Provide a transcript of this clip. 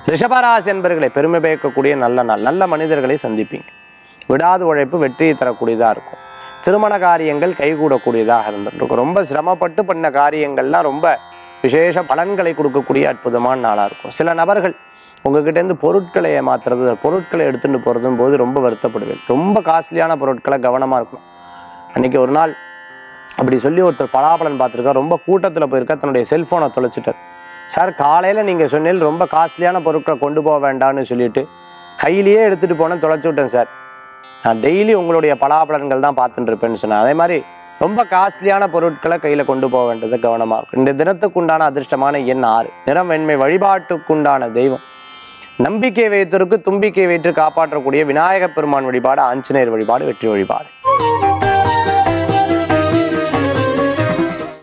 ரிஷபராசி என்பர்களை பெருமை பயக்கக்கூடிய நல்ல நாள் நல்ல மனிதர்களை சந்திப்பீங்க விடாது உழைப்பு வெற்றியை தரக்கூடியதாக இருக்கும் திருமண காரியங்கள் கைகூடக்கூடியதாக இருந்திருக்கும் ரொம்ப சிரமப்பட்டு பண்ண காரியங்கள்லாம் ரொம்ப விசேஷ பலன்களை கொடுக்கக்கூடிய அற்புதமான நாளாக இருக்கும் சில நபர்கள் உங்ககிட்டேருந்து பொருட்களை ஏமாத்துறது பொருட்களை எடுத்துட்டு போகிறதும் போது ரொம்ப வருத்தப்படுவேன் ரொம்ப காஸ்ட்லியான பொருட்களை கவனமாக இருக்கணும் அன்னைக்கு ஒரு நாள் அப்படி சொல்லி ஒருத்தர் பலாபலன் பார்த்துருக்கா ரொம்ப கூட்டத்தில் போயிருக்கா தன்னுடைய செல்ஃபோனை தொலைச்சிட்டார் சார் காலையில் நீங்கள் சொன்னீங்க ரொம்ப காஸ்ட்லியான பொருட்களை கொண்டு போக வேண்டாம்னு சொல்லிட்டு கையிலேயே எடுத்துகிட்டு போனேன் தொலைச்சி விட்டேன் சார் நான் டெய்லி உங்களுடைய பலாபலன்கள் தான் பார்த்துட்டு இருப்பேன்னு சொன்னேன் அதே மாதிரி ரொம்ப காஸ்ட்லியான பொருட்களை கையில் கொண்டு போக வேண்டியது கவனமாக இருக்கும் இந்த தினத்துக்குண்டான அதிர்ஷ்டமான எண் ஆறு நிறம் வெண்மை வழிபாட்டுக்குண்டான தெய்வம் நம்பிக்கை வைத்திருக்கு தும்பிக்கை வைத்து காப்பாற்றக்கூடிய விநாயகப் பெருமான் வழிபாடு ஆஞ்சநேயர் வழிபாடு வெற்றி வழிபாடு